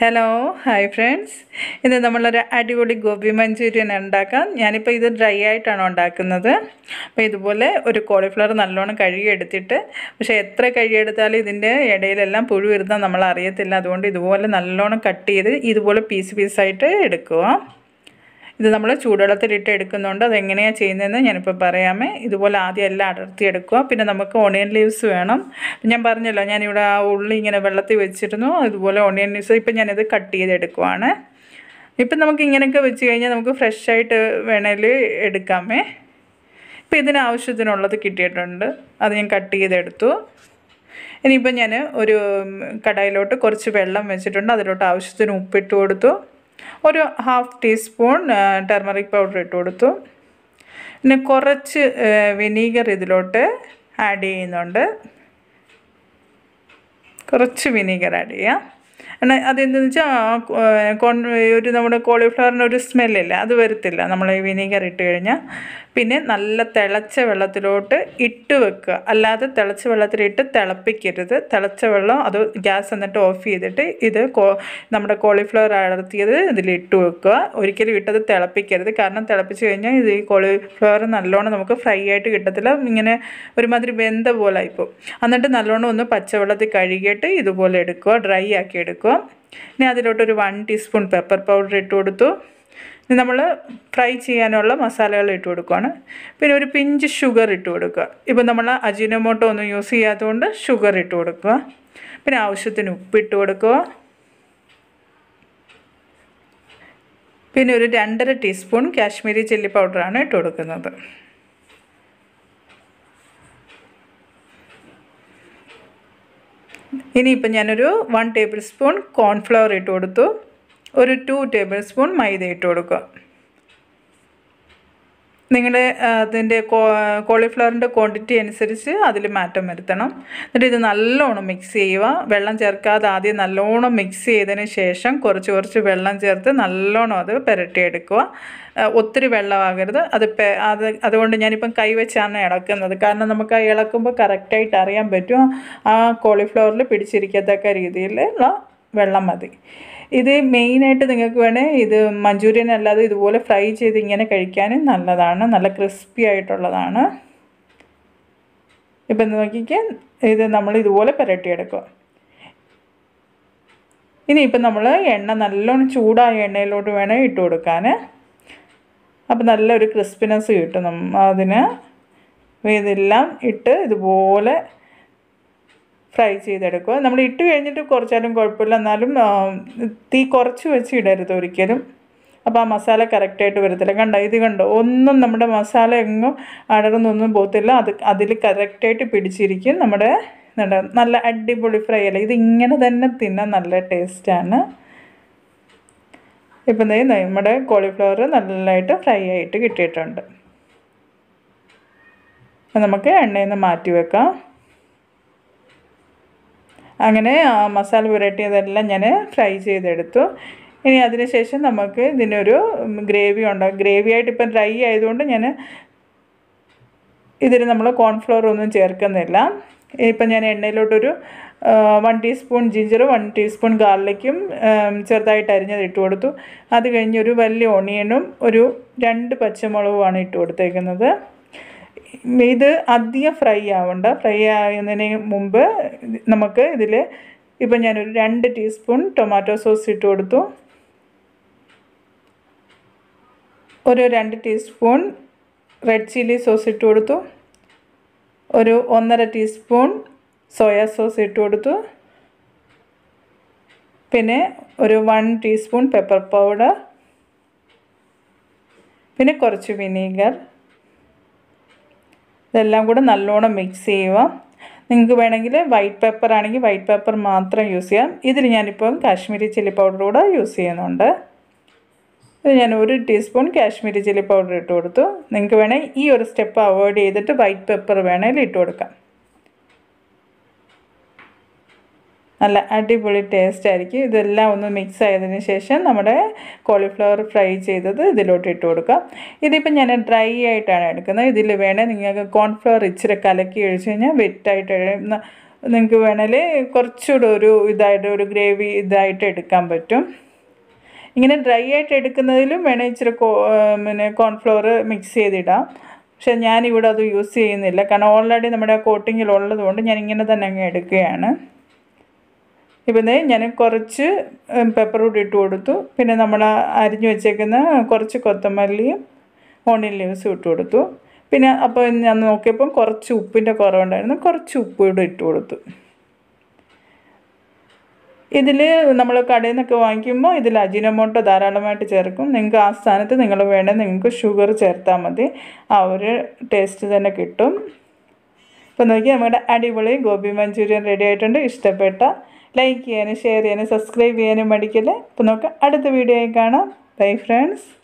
hello hi friends ഇന്ന് നമ്മളൊരു അടിപൊളി ഗോബി മഞ്ചൂരിയൻ ഉണ്ടാക്കാം ഞാനിപ്പോൾ ഇത് ഡ്രൈ ആയിട്ടാണ് ഉണ്ടാക്കുന്നത് അപ്പോൾ ഇതുപോലെ ഒരു കോളിഫ്ലവർ നല്ലോണം കഴുകിയെടുത്തിട്ട് പക്ഷേ എത്ര കഴുകിയെടുത്താലും ഇതിൻ്റെ ഇടയിലെല്ലാം പുഴു ഇരുന്നാൽ നമ്മൾ അറിയത്തില്ല അതുകൊണ്ട് ഇതുപോലെ നല്ലോണം കട്ട് ചെയ്ത് ഇതുപോലെ പീസ് പീസായിട്ട് എടുക്കുക ഇത് നമ്മൾ ചൂടുവെള്ളത്തിലിട്ട് എടുക്കുന്നുണ്ട് അതെങ്ങനെയാണ് ചെയ്യുന്നതെന്ന് ഞാനിപ്പോൾ പറയാമേ ഇതുപോലെ ആദ്യം എല്ലാം അടർത്തി എടുക്കുക പിന്നെ നമുക്ക് ഓണിയൻ ലീവ്സ് വേണം ഞാൻ പറഞ്ഞല്ലോ ഞാനിവിടെ ആ ഉള്ളി ഇങ്ങനെ വെള്ളത്തിൽ വെച്ചിരുന്നു അതുപോലെ ഓണിയൻ ലീവ്സ് ഇപ്പം ഞാനിത് കട്ട് ചെയ്തെടുക്കുവാണ് ഇപ്പം നമുക്ക് ഇങ്ങനെയൊക്കെ വെച്ച് കഴിഞ്ഞാൽ നമുക്ക് ഫ്രഷ് ആയിട്ട് വേണേൽ എടുക്കാമേ ഇപ്പം ഇതിന് ആവശ്യത്തിനുള്ളത് കിട്ടിയിട്ടുണ്ട് അത് ഞാൻ കട്ട് ചെയ്തെടുത്തു ഇനിയിപ്പം ഞാൻ ഒരു കടായിലോട്ട് കുറച്ച് വെള്ളം വെച്ചിട്ടുണ്ട് അതിലോട്ട് ആവശ്യത്തിന് ഉപ്പിട്ട് കൊടുത്തു ഒരു ഹാഫ് ടീസ്പൂൺ ടെർമറിക് പൗഡർ ഇട്ട് കൊടുത്തു പിന്നെ കുറച്ച് വിനീഗർ ഇതിലോട്ട് ആഡ് ചെയ്യുന്നുണ്ട് കുറച്ച് വിനീഗർ ആഡ് ചെയ്യാം എന്നാൽ അതെന്തെന്ന് വെച്ചാൽ കോൺ ഒരു നമ്മുടെ കോളിഫ്ലവറിൻ്റെ ഒരു സ്മെല്ലില്ല അത് വരത്തില്ല നമ്മൾ ഈ വിനീഗർ ഇട്ട് കഴിഞ്ഞാൽ പിന്നെ നല്ല തിളച്ച വെള്ളത്തിലോട്ട് ഇട്ട് വെക്കുക അല്ലാതെ തിളച്ച വെള്ളത്തിലിട്ട് തിളപ്പിക്കരുത് തിളച്ച വെള്ളം അത് ഗ്യാസ് എന്നിട്ട് ഓഫ് ചെയ്തിട്ട് ഇത് കോ നമ്മുടെ കോളിഫ്ലവർ അടർത്തിയത് ഇതിലിട്ട് വെക്കുക ഒരിക്കലും ഇട്ടത് തിളപ്പിക്കരുത് കാരണം തിളപ്പിച്ച് കഴിഞ്ഞാൽ ഇത് ഈ കോളിഫ്ലവർ നല്ലോണം നമുക്ക് ഫ്രൈ ആയിട്ട് കിട്ടത്തില്ല ഇങ്ങനെ ഒരുമാതിരി വെന്ത പോലെ ആയിപ്പോൾ എന്നിട്ട് നല്ലോണം ഒന്ന് പച്ചവെള്ളത്തിൽ കഴുകിയിട്ട് ഇതുപോലെ എടുക്കുക ഡ്രൈ ആക്കി എടുക്കുക ഇനി അതിലോട്ടൊരു വൺ ടീസ്പൂൺ പെപ്പർ പൗഡർ ഇട്ട് കൊടുത്തു ഇനി നമ്മൾ ഫ്രൈ ചെയ്യാനുള്ള മസാലകൾ ഇട്ട് കൊടുക്കുകയാണ് പിന്നെ ഒരു പിഞ്ച് ഷുഗർ ഇട്ട് കൊടുക്കുക ഇപ്പം നമ്മൾ അജിനോമോട്ടോ ഒന്നും യൂസ് ചെയ്യാത്തതുകൊണ്ട് ഷുഗർ ഇട്ട് കൊടുക്കുക പിന്നെ ആവശ്യത്തിന് ഉപ്പിട്ട് കൊടുക്കുക പിന്നെ ഒരു രണ്ടര ടീസ്പൂൺ കാശ്മീരി ചില്ലി പൗഡറാണ് ഇട്ട് കൊടുക്കുന്നത് ഇനിയിപ്പം ഞാനൊരു വൺ ടേബിൾ സ്പൂൺ കോൺഫ്ലവർ ഇട്ട് കൊടുത്തു ഒരു ടു ടേബിൾ സ്പൂൺ മൈദ ഇട്ട് കൊടുക്കുക നിങ്ങളുടെ അതിൻ്റെ കോളിഫ്ലവറിൻ്റെ ക്വാണ്ടിറ്റി അനുസരിച്ച് അതിൽ മാറ്റം വരുത്തണം എന്നിട്ട് ഇത് നല്ലോണം മിക്സ് ചെയ്യുക വെള്ളം ചേർക്കാതെ ആദ്യം നല്ലോണം മിക്സ് ചെയ്തതിന് ശേഷം കുറച്ച് കുറച്ച് വെള്ളം ചേർത്ത് നല്ലോണം അത് പുരട്ടിയെടുക്കുക ഒത്തിരി വെള്ളമാകരുത് അത് അത് അതുകൊണ്ട് ഞാനിപ്പം കൈവച്ചാണ് ഇളക്കുന്നത് കാരണം നമുക്ക് ആ ഇളക്കുമ്പോൾ കറക്റ്റായിട്ട് അറിയാൻ പറ്റും ആ കോളിഫ്ലവറിൽ പിടിച്ചിരിക്കത്തക്ക രീതിയിലുള്ള വെള്ളം മതി ഇത് മെയിനായിട്ട് നിങ്ങൾക്ക് വേണേൽ ഇത് മഞ്ചൂരിയൻ അല്ലാതെ ഇതുപോലെ ഫ്രൈ ചെയ്ത് ഇങ്ങനെ കഴിക്കാനും നല്ലതാണ് നല്ല ക്രിസ്പി ആയിട്ടുള്ളതാണ് ഇപ്പം നോക്കിക്കേ ഇത് നമ്മൾ ഇതുപോലെ പുരട്ടിയെടുക്കുക ഇനിയിപ്പം നമ്മൾ എണ്ണ നല്ലോണം ചൂടായ എണ്ണയിലോട്ട് വേണേൽ ഇട്ട് കൊടുക്കാൻ അപ്പം നല്ലൊരു ക്രിസ്പിനെസ് കിട്ടും അതിന് ഇതെല്ലാം ഇട്ട് ഇതുപോലെ ഫ്രൈ ചെയ്തെടുക്കുക നമ്മൾ ഇട്ട് കഴിഞ്ഞിട്ട് കുറച്ചാലും കുഴപ്പമില്ല എന്നാലും തീ കുറച്ച് വെച്ച് ഇടരുത് ഒരിക്കലും അപ്പോൾ ആ മസാല കറക്റ്റായിട്ട് വരത്തില്ല കണ്ടോ ഇത് കണ്ടോ ഒന്നും നമ്മുടെ മസാല എങ്ങും അടർന്നൊന്നും പോകത്തില്ല അത് അതിൽ കറക്റ്റായിട്ട് പിടിച്ചിരിക്കും നമ്മുടെ നല്ല അടിപൊളി ഫ്രൈ അല്ല ഇത് ഇങ്ങനെ തന്നെ തിന്നാൻ നല്ല ടേസ്റ്റാണ് ഇപ്പം നമ്മുടെ കോളിഫ്ലവർ നല്ലതായിട്ട് ഫ്രൈ ആയിട്ട് കിട്ടിയിട്ടുണ്ട് നമുക്ക് എണ്ണയിൽ നിന്ന് മാറ്റി വെക്കാം അങ്ങനെ മസാല പുരട്ടിയതെല്ലാം ഞാൻ ഫ്രൈ ചെയ്തെടുത്തു ഇനി അതിന് ശേഷം നമുക്ക് ഇതിനൊരു ഗ്രേവി ഉണ്ടാകും ഗ്രേവി ആയിട്ട് ഇപ്പം ഡ്രൈ ആയതുകൊണ്ട് ഞാൻ ഇതിൽ നമ്മൾ കോൺഫ്ലവർ ഒന്നും ചേർക്കുന്നില്ല ഇപ്പം ഞാൻ എണ്ണയിലോട്ടൊരു വൺ ടീസ്പൂൺ ജിഞ്ചറും വൺ ടീസ്പൂൺ ഗാർലിക്കും ചെറുതായിട്ട് അരിഞ്ഞത് ഇട്ട് കൊടുത്തു അത് കഴിഞ്ഞ് ഒരു വലിയ ഓണിയനും ഒരു രണ്ട് പച്ചമുളകുമാണ് ഇട്ട് കൊടുത്തേക്കുന്നത് ഇത് അധികം ഫ്രൈ ആവണ്ട ഫ്രൈ ആകുന്നതിന് മുമ്പ് നമുക്ക് ഇതിൽ ഇപ്പം ഞാനൊരു രണ്ട് ടീസ്പൂൺ ടൊമാറ്റോ സോസ് ഇട്ട് കൊടുത്തു ഒരു രണ്ട് ടീസ്പൂൺ റെഡ് ചില്ലി സോസ് ഇട്ട് കൊടുത്തു ഒരു ഒന്നര ടീസ്പൂൺ സോയാ സോസ് ഇട്ട് കൊടുത്തു പിന്നെ ഒരു വൺ ടീസ്പൂൺ പെപ്പർ പൗഡർ പിന്നെ കുറച്ച് വിനീഗർ ഇതെല്ലാം കൂടെ നല്ലോണം മിക്സ് ചെയ്യുക നിങ്ങൾക്ക് വേണമെങ്കിൽ വൈറ്റ് പേപ്പർ ആണെങ്കിൽ വൈറ്റ് പേപ്പർ മാത്രം യൂസ് ചെയ്യാം ഇതിൽ ഞാനിപ്പം കാശ്മീരി ചില്ലി പൗഡർ കൂടെ യൂസ് ചെയ്യുന്നുണ്ട് ഇത് ഞാൻ ഒരു ടീസ്പൂൺ കാശ്മീരി ചില്ലി പൗഡർ ഇട്ട് കൊടുത്തു നിങ്ങൾക്ക് വേണമെങ്കിൽ ഈ ഒരു സ്റ്റെപ്പ് അവോയ്ഡ് ചെയ്തിട്ട് വൈറ്റ് പെപ്പർ വേണമെങ്കിൽ ഇട്ട് കൊടുക്കാം നല്ല അടിപൊളി ടേസ്റ്റ് ആയിരിക്കും ഇതെല്ലാം ഒന്ന് മിക്സ് ആയതിനു ശേഷം നമ്മുടെ കോളിഫ്ലവർ ഫ്രൈ ചെയ്തത് ഇതിലോട്ട് ഇട്ട് കൊടുക്കാം ഇതിപ്പോൾ ഞാൻ ഡ്രൈ ആയിട്ടാണ് എടുക്കുന്നത് ഇതിൽ വേണേൽ നിങ്ങൾക്ക് കോൺഫ്ലവർ ഇച്ചിരി കലക്കി ഒഴിച്ച് കഴിഞ്ഞാൽ വെറ്റായിട്ട് നിങ്ങൾക്ക് വേണേൽ കുറച്ചുകൂടെ ഒരു ഇതായിട്ട് ഒരു ഗ്രേവി ഇതായിട്ട് എടുക്കാൻ പറ്റും ഇങ്ങനെ ഡ്രൈ ആയിട്ട് എടുക്കുന്നതിലും വേണേൽ ഇച്ചിരി കോ പിന്നെ കോൺഫ്ലോർ മിക്സ് ചെയ്തിടാം പക്ഷേ ഞാനിവിടെ അത് യൂസ് ചെയ്യുന്നില്ല കാരണം ഓൾറെഡി നമ്മുടെ കോട്ടിങ്ങിൽ ഉള്ളതുകൊണ്ട് ഞാൻ ഇങ്ങനെ തന്നെ അങ്ങ് എടുക്കുകയാണ് ഇപ്പം ദേ ഞാൻ കുറച്ച് പെപ്പർ കൂടി ഇട്ട് കൊടുത്തു പിന്നെ നമ്മൾ അരിഞ്ഞു വെച്ചേക്കുന്ന കുറച്ച് കൊത്തമല്ലിയും ഓണിയൻ ലീവ്സും ഇട്ട് കൊടുത്തു പിന്നെ അപ്പോൾ ഞാൻ നോക്കിയപ്പം കുറച്ച് ഉപ്പിൻ്റെ കുറവുണ്ടായിരുന്നു കുറച്ച് ഉപ്പ് കൂടെ ഇട്ട് കൊടുത്തു ഇതിൽ നമ്മൾ കടയിൽ നിന്നൊക്കെ വാങ്ങിക്കുമ്പോൾ ഇതിൽ അജിനമോട്ടോ ധാരാളമായിട്ട് ചേർക്കും നിങ്ങൾക്ക് ആ സ്ഥാനത്ത് നിങ്ങൾ വേണേൽ നിങ്ങൾക്ക് ഷുഗർ ചേർത്താൽ മതി ആ ഒരു ടേസ്റ്റ് തന്നെ കിട്ടും ഇപ്പോൾ നോക്കി നമ്മുടെ അടിപൊളി ഗോബി മഞ്ചൂരിയൻ റെഡി ആയിട്ടുണ്ട് ഇഷ്ടപ്പെട്ട ലൈക്ക് ചെയ്യാനും ഷെയർ ചെയ്യാനും സബ്സ്ക്രൈബ് ചെയ്യാനും മടിക്കല്ലേ അപ്പോൾ നമുക്ക് അടുത്ത വീഡിയോയിൽ കാണാം ബൈ ഫ്രണ്ട്സ്